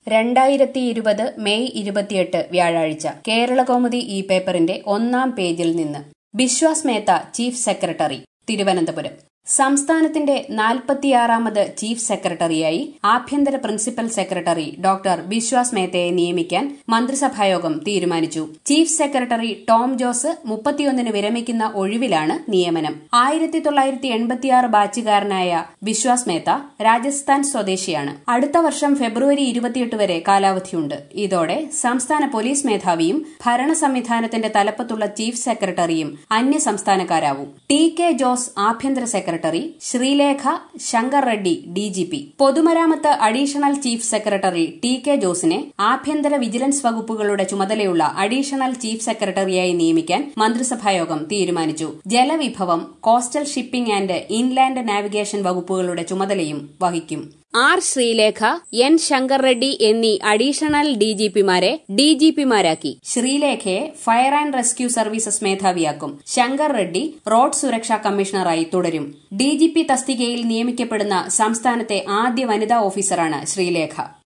രണ്ടായിരത്തി ഇരുപത് മെയ് ഇരുപത്തിയെട്ട് വ്യാഴാഴ്ച കേരളകൗമുദി ഈ പേപ്പറിന്റെ ഒന്നാം പേജിൽ നിന്ന് ബിശ്വാസ് മേത്ത ചീഫ് സെക്രട്ടറി തിരുവനന്തപുരം സംസ്ഥാനത്തിന്റെ നാൽപ്പത്തിയാറാമത് ചീഫ് സെക്രട്ടറിയായി ആഭ്യന്തര പ്രിൻസിപ്പൽ സെക്രട്ടറി ഡോക്ടർ ബിശ്വാസ് മേത്തയെ നിയമിക്കാൻ മന്ത്രിസഭായോഗം തീരുമാനിച്ചു ചീഫ് സെക്രട്ടറി ടോം ജോസ് മുപ്പത്തിയൊന്നിന് വിരമിക്കുന്ന ഒഴിവിലാണ് നിയമനം ആയിരത്തി തൊള്ളായിരത്തി എൺപത്തിയാറ് ബാച്ചുകാരനായ ബിശ്വാസ് മേത്ത രാജസ്ഥാൻ സ്വദേശിയാണ് അടുത്ത വർഷം ഫെബ്രുവരി ഇരുപത്തിയെട്ട് വരെ കാലാവധിയുണ്ട് ഇതോടെ സംസ്ഥാന പോലീസ് മേധാവിയും ഭരണ സംവിധാനത്തിന്റെ തലപ്പത്തുള്ള ചീഫ് സെക്രട്ടറിയും അന്യ സംസ്ഥാനക്കാരാവും ടി കെ ജോസ് ആഭ്യന്തര സെക്രട്ടറി ശ്രീലേഖ ശങ്കർ റെഡ്ഡി ഡിജിപി പൊതുമരാമത്ത് additional chief secretary T K ജോസിനെ ആഭ്യന്തര വിജിലൻസ് വകുപ്പുകളുടെ ചുമതലയുള്ള അഡീഷണൽ ചീഫ് സെക്രട്ടറിയായി നിയമിക്കാൻ മന്ത്രിസഭായോഗം തീരുമാനിച്ചു ജലവിഭവം coastal shipping and inland navigation വകുപ്പുകളുടെ ചുമതലയും വഹിക്കും ആർ ശ്രീലേഖ എൻ ശങ്കർ റെഡ്ഡി എന്നീ അഡീഷണൽ ഡിജിപിമാരെ ഡിജിപിമാരാക്കി ശ്രീലേഖയെ ഫയർ ആൻഡ് റെസ്ക്യൂ സർവീസസ് മേധാവിയാക്കും ശങ്കർ റെഡ്ഡി റോഡ് സുരക്ഷാ കമ്മീഷണറായി തുടരും ഡിജിപി തസ്തികയിൽ നിയമിക്കപ്പെടുന്ന സംസ്ഥാനത്തെ ആദ്യ വനിതാ ഓഫീസറാണ് ശ്രീലേഖ